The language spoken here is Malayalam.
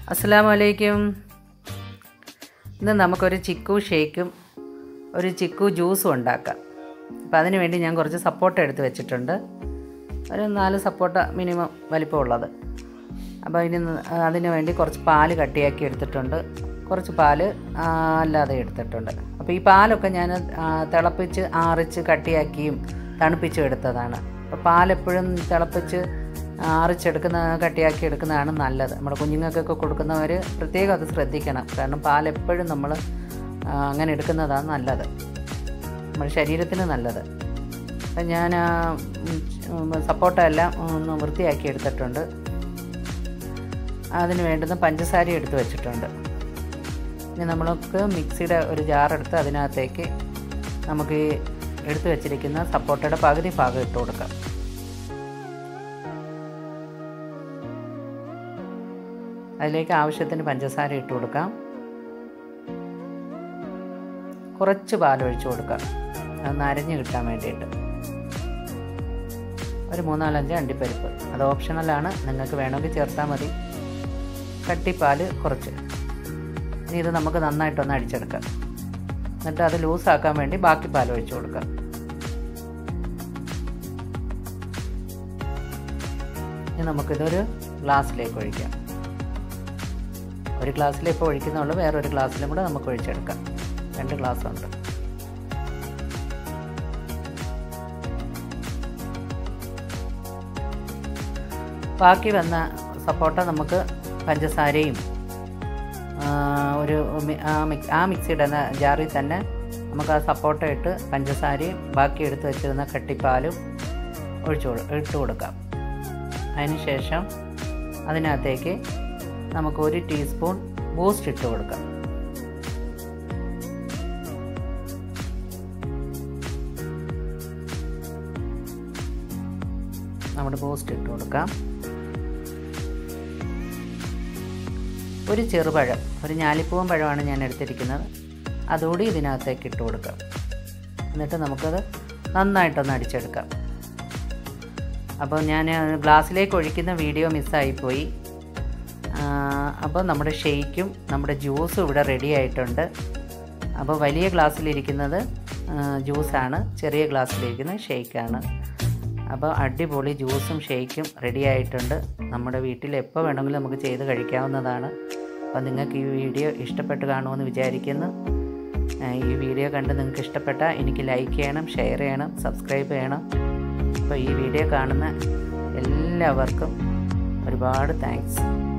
അസ്സാം വലൈക്കും ഇന്ന് നമുക്കൊരു ചിക്കു ഷേക്കും ഒരു ചിക്കു ജ്യൂസും ഉണ്ടാക്കാം അപ്പോൾ അതിന് വേണ്ടി ഞാൻ കുറച്ച് സപ്പോർട്ട എടുത്ത് വെച്ചിട്ടുണ്ട് ഒരു നാല് സപ്പോർട്ട മിനിമം വലിപ്പമുള്ളത് അപ്പോൾ അതിന് അതിന് വേണ്ടി കുറച്ച് പാല് കട്ടിയാക്കി എടുത്തിട്ടുണ്ട് കുറച്ച് പാല് ആ, അല്ലാതെ എടുത്തിട്ടുണ്ട് അപ്പോൾ ഈ പാലൊക്കെ ഞാൻ ആ, തിളപ്പിച്ച് ആറിച്ച് കട്ടിയാക്കിയും തണുപ്പിച്ചും എടുത്തതാണ് അപ്പോൾ പാലെപ്പോഴും തിളപ്പിച്ച് ആറിച്ചെടുക്കുന്ന കട്ടിയാക്കി എടുക്കുന്നതാണ് നല്ലത് നമ്മുടെ കുഞ്ഞുങ്ങൾക്കൊക്കെ കൊടുക്കുന്നവർ പ്രത്യേകം അത് ശ്രദ്ധിക്കണം കാരണം പാലെപ്പോഴും നമ്മൾ ആ, അങ്ങനെ എടുക്കുന്നതാണ് നല്ലത് നമ്മുടെ ശരീരത്തിന് നല്ലത് അപ്പം ഞാൻ ആ, ഉം, സപ്പോട്ട എല്ലാം ഒന്ന് വൃത്തിയാക്കി എടുത്തിട്ടുണ്ട് അതിന് വേണ്ടുന്ന പഞ്ചസാര എടുത്ത് വെച്ചിട്ടുണ്ട് ഇനി നമ്മൾക്ക് മിക്സിയുടെ ഒരു ജാറെടുത്ത് അതിനകത്തേക്ക് നമുക്ക് ഈ എടുത്തു വെച്ചിരിക്കുന്ന സപ്പോട്ടയുടെ പകുതി ഭാഗം ഇട്ട് കൊടുക്കാം അതിലേക്ക് ആവശ്യത്തിന് പഞ്ചസാര ഇട്ട് കൊടുക്കാം കുറച്ച് പാലൊഴിച്ച് കൊടുക്കാം അത് നരഞ്ഞ് കിട്ടാൻ വേണ്ടിയിട്ട് ഒരു മൂന്നാലഞ്ച് അണ്ടിപ്പരിപ്പ് അത് ഓപ്ഷണലാണ് നിങ്ങൾക്ക് വേണമെങ്കിൽ ചേർത്താൽ മതി കട്ടിപ്പാല് കുറച്ച് ഇനി ഇത് നമുക്ക് നന്നായിട്ടൊന്ന് അടിച്ചെടുക്കാം എന്നിട്ട് അത് ലൂസാക്കാൻ വേണ്ടി ബാക്കി പാൽ ഒഴിച്ച് കൊടുക്കാം ഇനി നമുക്കിതൊരു ഗ്ലാസ്സിലേക്ക് ഒഴിക്കാം ഒരു ഗ്ലാസ്സിൽ ഇപ്പോൾ ഒഴിക്കുന്നുള്ളൂ വേറൊരു ഗ്ലാസ്സിലും കൂടെ നമുക്ക് ഒഴിച്ചെടുക്കാം രണ്ട് ഗ്ലാസ് ഉണ്ട് ബാക്കി വന്ന സപ്പോട്ട നമുക്ക് പഞ്ചസാരയും ആ, ഒരു മി- ആ മിക്സ് ആ മിക്സിയുടെ ന- ജാറിൽ തന്നെ നമുക്ക് ആ സപ്പോട്ട ഇട്ട് പഞ്ചസാരയും ബാക്കി എടുത്ത് വെച്ചിരുന്ന കട്ടിപ്പാലും ഒഴിച്ചു കൊടു- ഇട്ട് കൊടുക്കാം അതിന് ശേഷം അതിനകത്തേക്ക് നമുക്ക് ഒരു ടീസ്പൂൺ ബൂസ്റ്റ് ഇട്ട് കൊടുക്കാം നമ്മുടെ ബൂസ്റ്റ് ഇട്ട് കൊടുക്കാം ഒരു ചെറുപഴം ഒരു ഞാലിപ്പൂവൻ പഴമാണ് ഞാൻ എടുത്തിരിക്കുന്നത് അതുകൂടി ഇതിനകത്തേക്ക് ഇട്ട് കൊടുക്കാം എന്നിട്ട് നമുക്കത് നന്നായിട്ടൊന്ന് അടിച്ചെടുക്കാം അപ്പോൾ ഞാൻ ഗ്ലാസ്സിലേക്ക് ഒഴിക്കുന്ന വീഡിയോ മിസ്സായിപ്പോയി അപ്പോൾ നമ്മുടെ ഷെയ്ക്കും നമ്മുടെ ജ്യൂസും ഇവിടെ റെഡി ആയിട്ടുണ്ട് അപ്പോൾ വലിയ ഗ്ലാസ്സിലിരിക്കുന്നത് ആ, ജ്യൂസാണ് ചെറിയ ഗ്ലാസ്സിലിരിക്കുന്നത് ഷെയ്ക്കാണ് അപ്പോൾ അടിപൊളി ജ്യൂസും ഷെയ്ക്കും റെഡി ആയിട്ടുണ്ട് നമ്മുടെ വീട്ടിൽ എപ്പോൾ വേണമെങ്കിലും നമുക്ക് ചെയ്ത് കഴിക്കാവുന്നതാണ് അപ്പോൾ നിങ്ങൾക്ക് ഈ വീഡിയോ ഇഷ്ടപ്പെട്ട് കാണുമെന്ന് വിചാരിക്കുന്നു ആ, ഈ വീഡിയോ കണ്ട് നിങ്ങൾക്ക് ഇഷ്ടപ്പെട്ടാൽ എനിക്ക് ലൈക്ക് ചെയ്യണം ഷെയർ ചെയ്യണം സബ്സ്ക്രൈബ് ചെയ്യണം അപ്പോൾ ഈ വീഡിയോ കാണുന്ന എല്ലാവർക്കും ഒരുപാട് താങ്ക്സ്